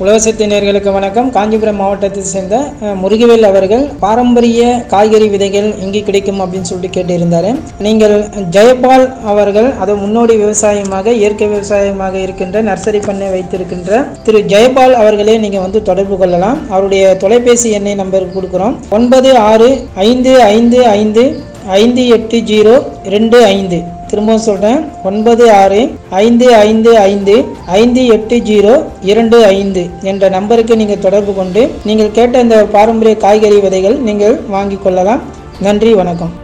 உலகசக்தி நேர்களுக்கு வணக்கம் காஞ்சிபுரம் மாவட்டத்தை சேர்ந்த அஹ், முருகவேல் அவர்கள் பாரம்பரிய காய்கறி விதைகள் எங்கே கிடைக்கும் அப்படின்னு சொல்லிட்டு கேட்டிருந்தாரு நீங்கள் ஜெயபால் அவர்கள் அது முன்னோடி விவசாயமாக இயற்கை விவசாயமாக இருக்கின்ற நர்சரி பண்ணை வைத்திருக்கின்ற திரு ஜெயபால் அவர்களே நீங்க வந்து தொடர்பு கொள்ளலாம் அவருடைய தொலைபேசி எண்ணை நம்பர் கொடுக்குறோம் ஒன்பது ஆறு ஐந்து ஐந்து ஐந்து ஐந்து எட்டு ஜீரோ ரெண்டு ஐந்து திரும்பவும் சொல்கிறேன் ஒன்பது ஆறு ஐந்து ஐந்து ஐந்து ஐந்து எட்டு ஜீரோ இரண்டு ஐந்து என்ற நம்பருக்கு நீங்கள் தொடர்பு கொண்டு நீங்கள் கேட்ட இந்த பாரம்பரிய காய்கறி விதைகள் நீங்கள் வாங்கிக் கொள்ளலாம் நன்றி வணக்கம்